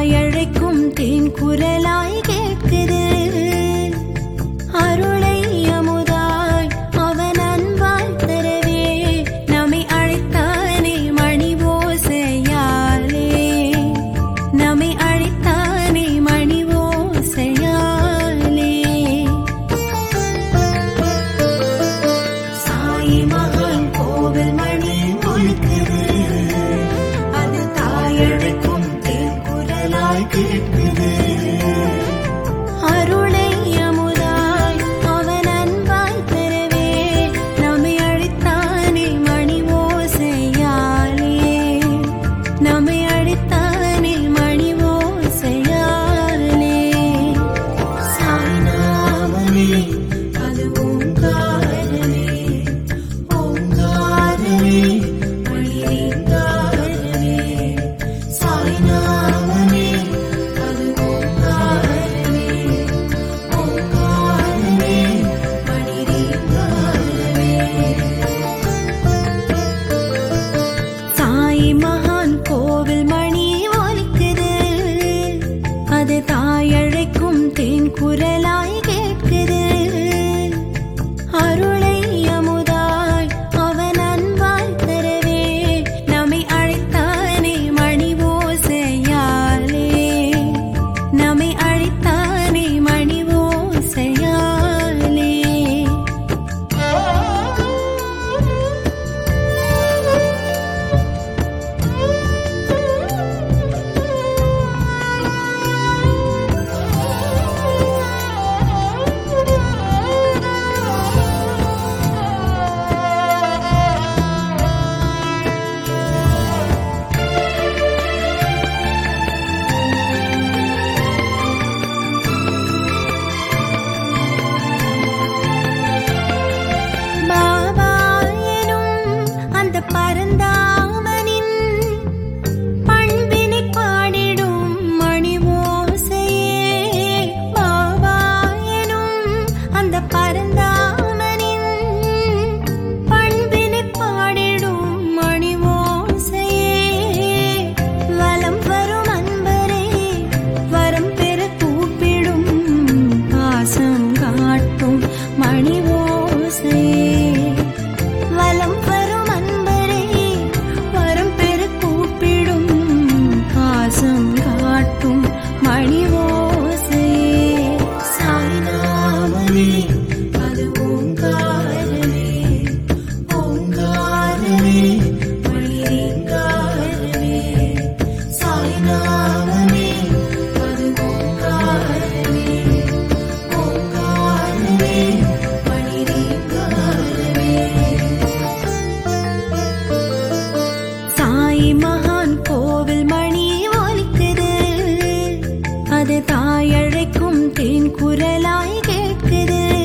தாயழைக்கும் தேன் குரலாய் கேட்குது அருளை அமுதாய் அவன் அன்பால் தரவே நம்மை அழைத்தானே மணி ஓசையாலே நம்மை அழைத்தானே மணி ஓசையாலே சாய் மகன் கோவில் மணி ஒலிக்குது அது தாயழைக்கும் தேன் குரலாய் கேட்குது அருளை அமுதாய் அவன் அன்பாய் பெறவே நம்மை அழைத்தானே மணி ஓசையாலே நம்மை அழைத்தானே மணி ஓசையாலே சாய்நாமமே அது ஓங்காரமே ஓங்காரமே மணிரீங்காரமே சாய்நாமமே அது ஓங்காரமே ஓங்காரமே மணிரீங்காரமே சாய் மகான் கோவில் மணி ஒலிக்குது அது தாயழைக்கும் தேன் குரலாய் கேட்குது அருளை அமுதாய் அவன் அன்பால் தரவே நம்மை அழைத்தானே மணி ஓசையாலே நம்மை அழைத்தானே மணி ஓசையாலே பாபா எனும் அந்த பரந்தாமனின் பண்பினை பாடிடும் மணி ஓசையே பாபா எனும் அந்த பரந்தாமனின் பண்பினை பாடிடும் மணி ஓசையே வலம் வரும் அன்பரே வரம் பெற கூப்பிடும் பாசம் காட்டும் மணி ஓசையே வலம் வரும் அன்பரே வரம் பெற கூப்பிடும் பாசம் காட்டும் மணி ஓசையே சாய்நாமமே அது ஓங்காரமே ஓங்காரமே மணிரீங்காரமே சாய்நாமமே அது ஓங்காரமே ஓங்காரமே மணிரீங்காரமே சாய் மகான் கோவில் மணி ஒலிக்குது அது தாயழைக்கும் தேன் குரலாய் கேட்குது